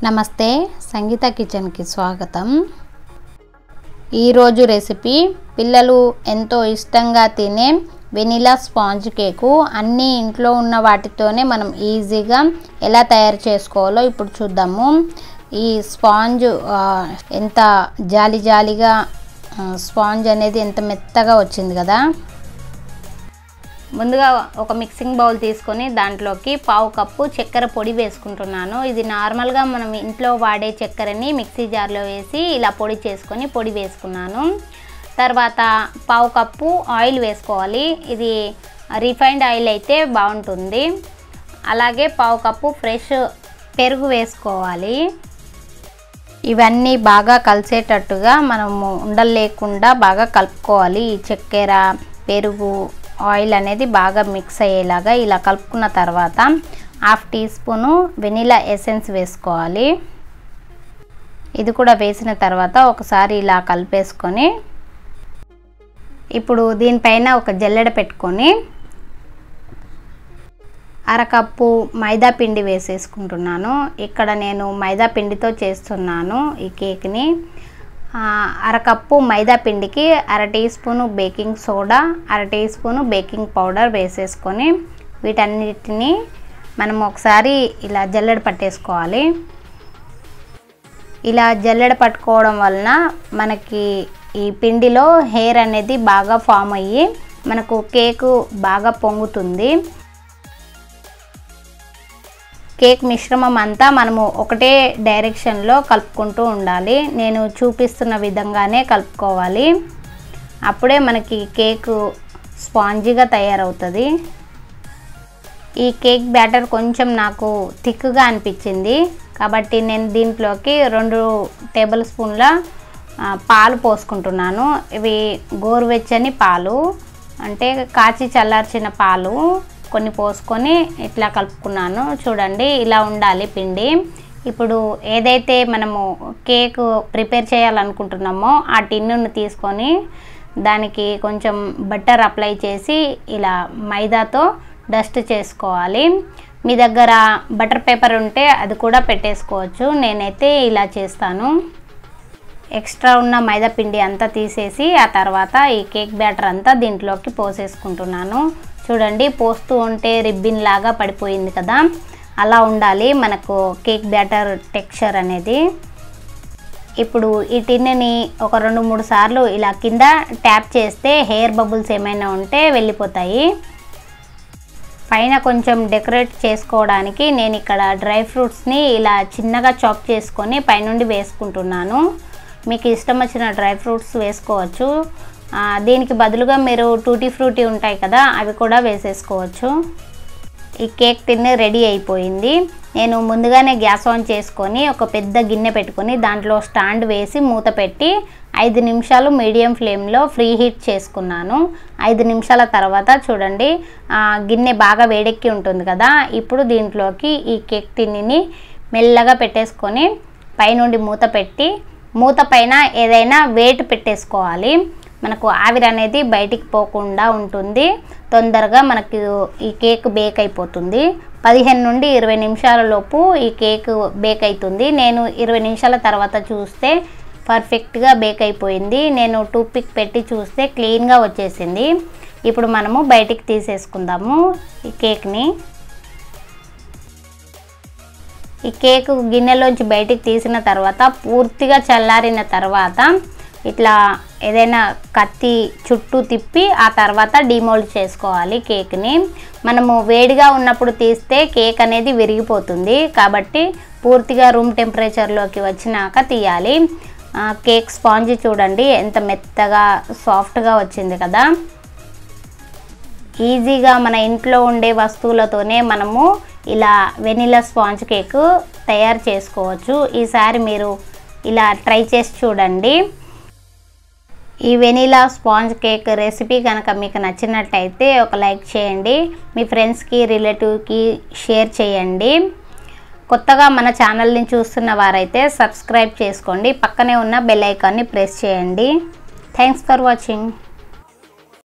నమస్తే సంగీత కిచెన్కి స్వాగతం ఈరోజు రెసిపీ పిల్లలు ఎంతో ఇష్టంగా తినే వెనిలా స్పాంజ్ కేకు అన్నీ ఇంట్లో ఉన్న వాటితోనే మనం ఈజీగా ఎలా తయారు చేసుకోవాలో ఇప్పుడు చూద్దాము ఈ స్పాంజ్ ఆ, ఎంత జాలి జాలిగా ఆ, స్పాంజ్ అనేది ఎంత మెత్తగా వచ్చింది కదా ముందుగా ఒక మిక్సింగ్ బౌల్ తీసుకొని దాంట్లోకి పావు కప్పు చక్కెర పొడి వేసుకుంటున్నాను ఇది నార్మల్గా మనం ఇంట్లో వాడే చక్కెరని మిక్సీ జార్లో వేసి ఇలా పొడి చేసుకొని పొడి వేసుకున్నాను తర్వాత పావు కప్పు ఆయిల్ వేసుకోవాలి ఇది రిఫైన్డ్ ఆయిల్ అయితే బాగుంటుంది అలాగే పావు కప్పు ఫ్రెష్ పెరుగు వేసుకోవాలి ఇవన్నీ బాగా కలిసేటట్టుగా మనము ఉండలు లేకుండా బాగా కలుపుకోవాలి ఈ చక్కెర పెరుగు ఆయిల్ అనేది బాగా మిక్స్ అయ్యేలాగా ఇలా కలుపుకున్న తర్వాత half teaspoon vanilla essence వేసుకోవాలి ఇది కూడా వేసిన తర్వాత ఒకసారి ఇలా కలిపేసుకొని ఇప్పుడు దీనిపైన ఒక జల్లెడ పెట్టుకొని అరకప్పు మైదా పిండి వేసేసుకుంటున్నాను ఇక్కడ నేను మైదా పిండితో చేస్తున్నాను ఈ కేక్ని ఆ, అరకప్పు మైదా పిండికి అర టీ స్పూను బేకింగ్ సోడా అర టీ స్పూను బేకింగ్ పౌడర్ వేసేసుకొని వీటన్నిటిని మనం ఒకసారి ఇలా జల్లెడ పట్టేసుకోవాలి ఇలా జల్లెడ పట్టుకోవడం వలన మనకి ఈ పిండిలో హెయిర్ అనేది బాగా ఫామ్ అయ్యి మనకు కేకు బాగా పొంగుతుంది కేక్ మిశ్రమం అంతా మనము ఒకటే డైరెక్షన్లో కలుపుకుంటూ ఉండాలి నేను చూపిస్తున్న విధంగానే కలుపుకోవాలి అప్పుడే మనకి కేకు స్పాంజీగా తయారవుతుంది ఈ కేక్ బ్యాటర్ కొంచెం నాకు థిక్గా అనిపించింది కాబట్టి నేను దీంట్లోకి రెండు టేబుల్ స్పూన్ల ఆ, పాలు పోసుకుంటున్నాను ఇవి గోరువెచ్చని పాలు అంటే కాచి చల్లార్చిన పాలు కొన్ని పోసుకొని ఇట్లా కలుపుకున్నాను చూడండి ఇలా ఉండాలి పిండి ఇప్పుడు ఏదైతే మనము కేక్ ప్రిపేర్ చేయాలనుకుంటున్నామో ఆ టిన్నును తీసుకొని దానికి కొంచెం బట్టర్ అప్లై చేసి ఇలా మైదాతో డస్ట్ చేసుకోవాలి మీ దగ్గర బటర్ పేపర్ ఉంటే అది కూడా పెట్టేసుకోవచ్చు నేనైతే ఇలా చేస్తాను ఎక్స్ట్రా ఉన్న మైదా పిండి అంతా తీసేసి ఆ తర్వాత ఈ కేక్ బ్యాటర్ అంతా దీంట్లోకి పోసేసుకుంటున్నాను చూడండి పోస్తూ ఉంటే రిబ్బిన్ లాగా పడిపోయింది కదా అలా ఉండాలి మనకు కేక్ బ్యాటర్ టెక్స్చర్ అనేది ఇప్పుడు ఈ టిన్ని ఒక రెండు మూడు సార్లు ఇలా కింద ట్యాప్ చేస్తే హెయిర్ బబుల్స్ ఏమైనా ఉంటే వెళ్ళిపోతాయి పైన కొంచెం డెకరేట్ చేసుకోవడానికి నేను ఇక్కడ డ్రై ఫ్రూట్స్ని ఇలా చిన్నగా చాప్ చేసుకొని పైనుండి వేసుకుంటున్నాను మీకు ఇష్టం వచ్చిన డ్రై ఫ్రూట్స్ వేసుకోవచ్చు ఆ, దీనికి బదులుగా మీరు టూటీ ఫ్రూటీ ఉంటాయి కదా అవి కూడా వేసేసుకోవచ్చు ఈ కేక్ టిన్ రెడీ అయిపోయింది నేను ముందుగానే గ్యాస్ ఆన్ చేసుకొని ఒక పెద్ద గిన్నె పెట్టుకొని దాంట్లో స్టాండ్ వేసి మూత పెట్టి ఐదు నిమిషాలు మీడియం ఫ్లేమ్లో ఫ్రీ హీట్ చేసుకున్నాను ఐదు నిమిషాల తర్వాత చూడండి ఆ, గిన్నె బాగా వేడెక్కి ఉంటుంది కదా ఇప్పుడు దీంట్లోకి ఈ కేక్ టిన్ని మెల్లగా పెట్టేసుకొని పైనుండి మూత పెట్టి మూత పైన ఏదైనా వెయిట్ పెట్టేసుకోవాలి మనకు ఆవిరి అనేది బయటికి పోకుండా ఉంటుంది తొందరగా మనకి ఈ కేక్ బేక్ అయిపోతుంది పదిహేను నుండి ఇరవై నిమిషాల లోపు ఈ కేక్ బేక్ అవుతుంది నేను ఇరవై నిమిషాల తర్వాత చూస్తే పర్ఫెక్ట్గా బేక్ అయిపోయింది నేను టూత్ పిక్ పెట్టి చూస్తే క్లీన్గా వచ్చేసింది ఇప్పుడు మనము బయటికి తీసేసుకుందాము ఈ కేక్ని ఈ కేక్ గిన్నెలోంచి బయటికి తీసిన తర్వాత పూర్తిగా చల్లారిన తర్వాత ఇట్లా ఏదైనా కత్తి చుట్టూ తిప్పి ఆ తర్వాత డిమోల్డ్ చేసుకోవాలి కేక్ని మనము వేడిగా ఉన్నప్పుడు తీస్తే కేక్ అనేది విరిగిపోతుంది కాబట్టి పూర్తిగా రూమ్ టెంపరేచర్లోకి వచ్చినాక తీయాలి ఆ, కేక్ స్పాంజ్ చూడండి ఎంత మెత్తగా సాఫ్ట్గా వచ్చింది కదా ఈజీగా మన ఇంట్లో ఉండే వస్తువులతోనే మనము ఇలా వెనిలా స్పాంజ్ కేక్ తయారు చేసుకోవచ్చు ఈసారి మీరు ఇలా ట్రై చేసి చూడండి ఈ వెనిలా స్పాంజ్ కేక్ రెసిపీ కనుక మీకు నచ్చినట్టయితే ఒక లైక్ చేయండి మీ ఫ్రెండ్స్కి రిలేటివ్కి షేర్ చేయండి కొత్తగా మన ఛానల్ని చూస్తున్న వారైతే సబ్స్క్రైబ్ చేసుకోండి పక్కనే ఉన్న బెల్ ఐకాన్ని ప్రెస్ చేయండి థ్యాంక్స్ ఫర్ వాచింగ్